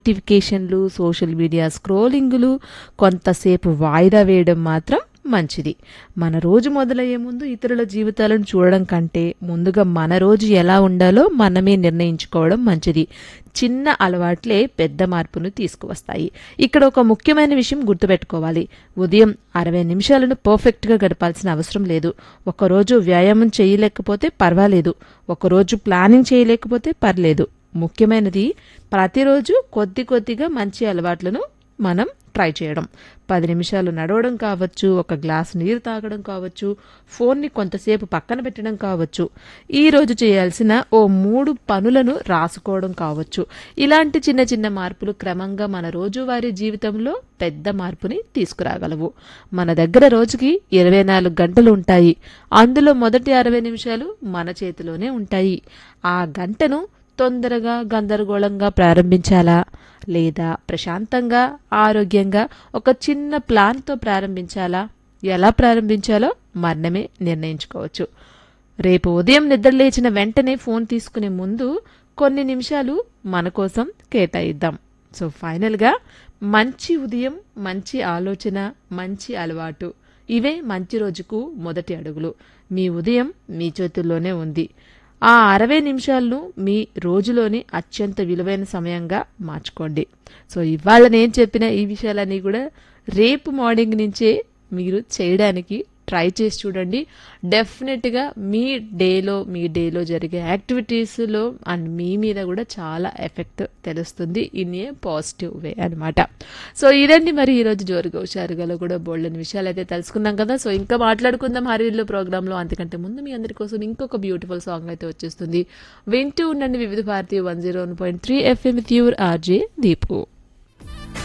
నోటిఫికేషన్లు social media స్క్రోలింగులు కొంతసేపు వాయిదా వేయడం మాత్రం మంచిది మన రోజు మొదలయ్యే ముందు ఇతరుల జీవితాలను చూడడం కంటే ముందుగా మన రోజు ఎలా ఉండాలో మనమే నిర్ణయించుకోవడం మంచిది చిన్న అలవాట్లే పెద్ద మార్పును తీసుకువస్తాయి ఇక్కడ ఒక ముఖ్యమైన విషయం గుర్తుపెట్టుకోవాలి ఉదయం అరవై నిమిషాలను పర్ఫెక్ట్గా గడపాల్సిన అవసరం లేదు ఒకరోజు వ్యాయామం చేయలేకపోతే పర్వాలేదు ఒకరోజు ప్లానింగ్ చేయలేకపోతే పర్లేదు ముఖ్యమైనది ప్రతిరోజు కొద్ది కొద్దిగా మంచి అలవాట్లను మనం ట్రై చేయడం పది నిమిషాలు నడవడం కావచ్చు ఒక గ్లాసు నీరు తాగడం కావచ్చు ఫోన్ని కొంతసేపు పక్కన పెట్టడం కావచ్చు ఈ రోజు చేయాల్సిన ఓ మూడు పనులను రాసుకోవడం కావచ్చు ఇలాంటి చిన్న చిన్న మార్పులు క్రమంగా మన రోజువారీ జీవితంలో పెద్ద మార్పుని తీసుకురాగలవు మన దగ్గర రోజుకి ఇరవై నాలుగు గంటలు ఉంటాయి అందులో మొదటి అరవై నిమిషాలు మన చేతిలోనే ఉంటాయి ఆ గంటను తొందరగా గందరగోళంగా ప్రారంభించాలా లేదా ప్రశాంతంగా ఆరోగ్యంగా ఒక చిన్న ప్లాన్తో ప్రారంభించాలా ఎలా ప్రారంభించాలో మరణమే నిర్ణయించుకోవచ్చు రేపు ఉదయం నిద్రలేచిన వెంటనే ఫోన్ తీసుకునే ముందు కొన్ని నిమిషాలు మన కోసం కేటాయిద్దాం సో ఫైనల్గా మంచి ఉదయం మంచి ఆలోచన మంచి అలవాటు ఇవే మంచి రోజుకు మొదటి అడుగులు మీ ఉదయం మీ చేతుల్లోనే ఉంది ఆ అరవై నిమిషాలను మీ రోజులోని అత్యంత విలువైన సమయంగా మార్చుకోండి సో ఇవాళ నేను చెప్పిన ఈ విషయాలన్నీ కూడా రేపు మార్నింగ్ నుంచే మీరు చేయడానికి ట్రై చేసి చూడండి డెఫినెట్గా మీ డేలో మీ డేలో జరిగే యాక్టివిటీస్లో అండ్ మీ మీద కూడా చాలా ఎఫెక్ట్ తెలుస్తుంది ఇన్ ఏ పాజిటివ్ వే అనమాట సో ఇదండి మరి ఈరోజు జోరుగా హుషారుగాలో కూడా బోల్డెన్ విషయాలు అయితే తెలుసుకున్నాం కదా సో ఇంకా మాట్లాడుకుందాం హరివిల్లు ప్రోగ్రాంలో అంతకంటే ముందు మీ అందరి కోసం ఇంకొక బ్యూటిఫుల్ సాంగ్ అయితే వచ్చేస్తుంది వింటూ ఉండండి వివిధ భారతీయ one zero one point three FM with your RJ Deepu